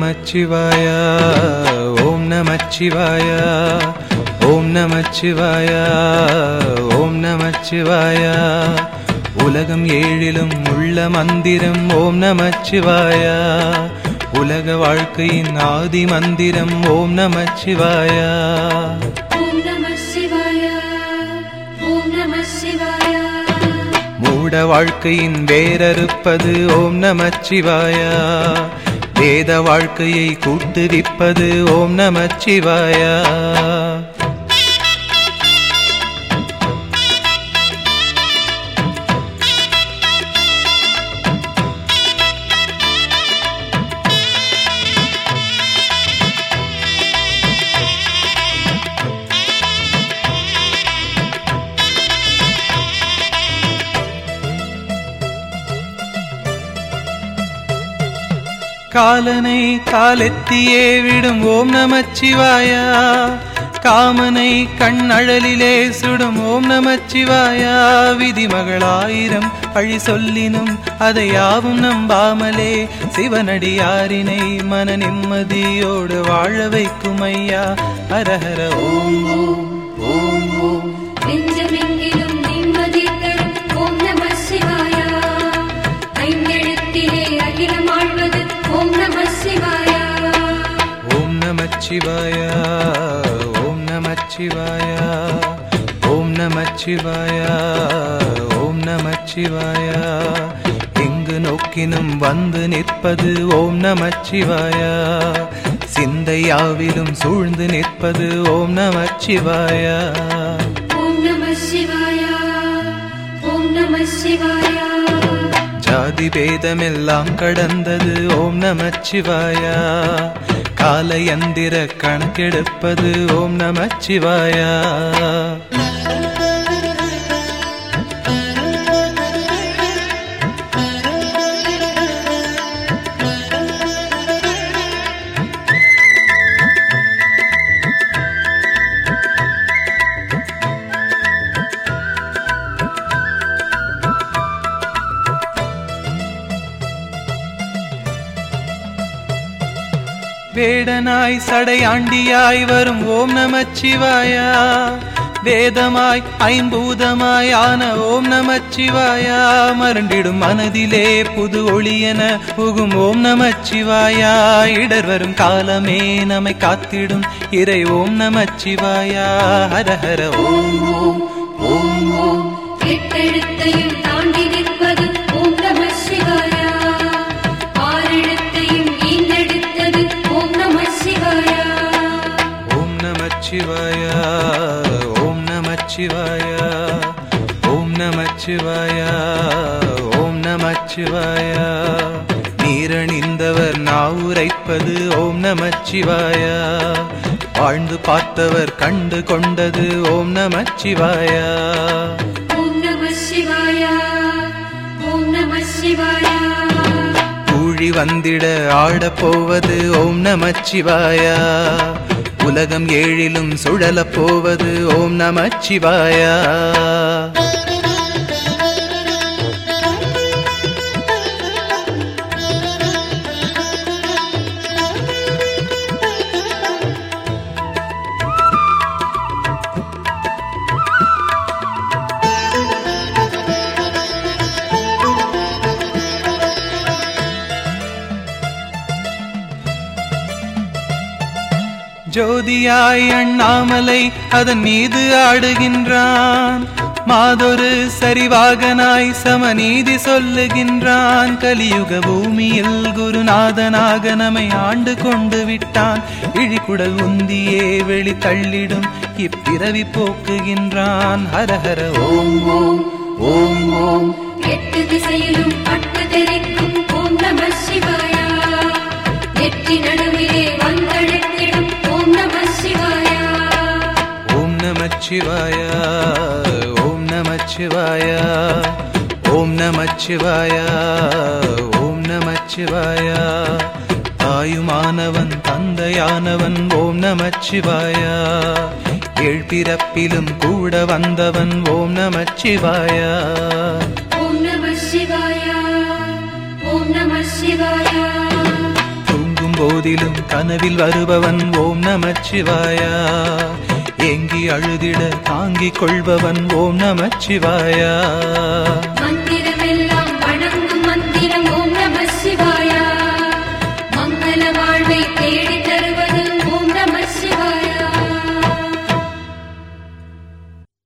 நமச்சிவாய ஓம் நமச்சிவாய ஓம் நமச்சிவாய ஓம் நமச்சிவாய உலகம் ஏழிலும் உள்ள மந்திரம் ஓம் நமச்சிவாய உலக வாழ்க்கையின் ஆதி மந்திரம் ஓம் நமச்சிவாய ஓம் நம சிவாய ஓம் நம சிவாய மூட வாழ்க்கையின் வேரறுப்பது ஓம் நமச்சிவாய வேத வாழ்க்கையை கூட்டுவிப்பது ஓம் நமச்சிவாய காலனை காலெத்தியே விடும் ஓம் நமச்சிவாயா காமனை கண்ணழலிலே சுடும் ஓம் நமச்சிவாயா விதிமகளாயிரம் பழி சொல்லினும் அதை யாவும் நம்பாமலே சிவனடியாரினை மன நிம்மதியோடு வாழ வைக்கும் ஐயா ஹரஹர ஓம் ஓம் ஓம் ஓம் நெஞ்சமெங்கிலும் நிம்மதி தரும் ஓம் நம சிவாய ஐந்தெழுத்திலே அகிலம் ஆழ்வது ஓம் நம சிவாய ஓம் நமச்சிவாய ஓம் நமச்சிவாய ஓம் நமச்சிவாய ஓம் நமச்சிவாய எங்கு நோக்கினும் வந்து நிற்பது ஓம் நமச்சிவாய சிந்தையாவிலும் சூழ்ந்து நிற்பது ஓம் நமச்சிவாய ஓம் நம சிவாய ஓம் நம சிவாய ஜாதி பேதமெல்லாம் கடந்தது ஓம் நமச்சிவாய காலயந்திர கணக்கெடுப்பது ஓம் நமச்சிவாய வேடனாய் சடையாண்டியாய் வரும் ஓம் நமச்சிவாயா வேதமாய் ஐம்பூதமாய் ஆன ஓம் நமச்சிவாயா மருண்டிடும் மனதிலே புது ஒளியென புகும் ஓம் நமச்சிவாயா இடர் வரும் காலமே நம்மை காத்திடும் இறை ஓம் நமச்சிவாயா ஹர ஹர ஓம் ஓம் ஓம் ஓம் எட்டெழுத்தையும் தாண்டி நிற்பது ஓம் நம சிவாய ஆறெழுத்தையும் ஈந்தெடுத்தது ஓம் நம சிவாய ஓம் நமச்சிவாய ஓம் நமச்சிவாய ஓம் நமச்சிவாய ஓம் நமச்சிவாய நீரணிந்தவர் நாவுரைப்பது ஓம் நமச்சிவாய வாழ்ந்து பார்த்தவர் கண்டு கொண்டது ஓம் நமச்சிவாய ஓம் நம சிவாய ஓம் நம சிவாய கூழி வந்திட ஆடப் போவது ஓம் நமச்சிவாய உலகம் ஏழிலும் சுழலப் போவது ஓம் நமச்சிவாய ஜோதியாய் அண்ணாமலை அதன் மீது ஆடுகின்றான் மாதொரு சரிவாகனாய் சமநீதி சொல்லுகின்றான் கலியுக பூமியில் குருநாதனாக நம்மை ஆண்டு கொண்டு விட்டான் இழிகுடல் உந்தியே வெளி தள்ளிடும் இப்பிறவி போக்குகின்றான் ஹரஹர ஓம் ஓம் ஓம் ஓம் எட்டு திசையிலும் பட்டு தெரிக்கும் ஓம் நம சிவாய நெற்றி நடுவிலே வந்தழைத்திடும் ஓம் நம சிவாய ஓம் நமச்சிவாய ஓம் நமச்சிவாய ஓம் நமச்சிவாய ஓம் நமச்சிவாய தாயுமானவன் தந்தையானவன் ஓம் நமச்சிவாய ஏழ்பிறப்பிலும் கூட வந்தவன் ஓம் நமச்சிவாய ஓம் நம சிவாய ஓம் நம சிவாய தூங்கும் போதிலும் கனவில் வருபவன் ஓம் நமச்சிவாயா ஏங்கி அழுதிட தாங்கிக் கொள்பவன் ஓம் நமச்சிவாயா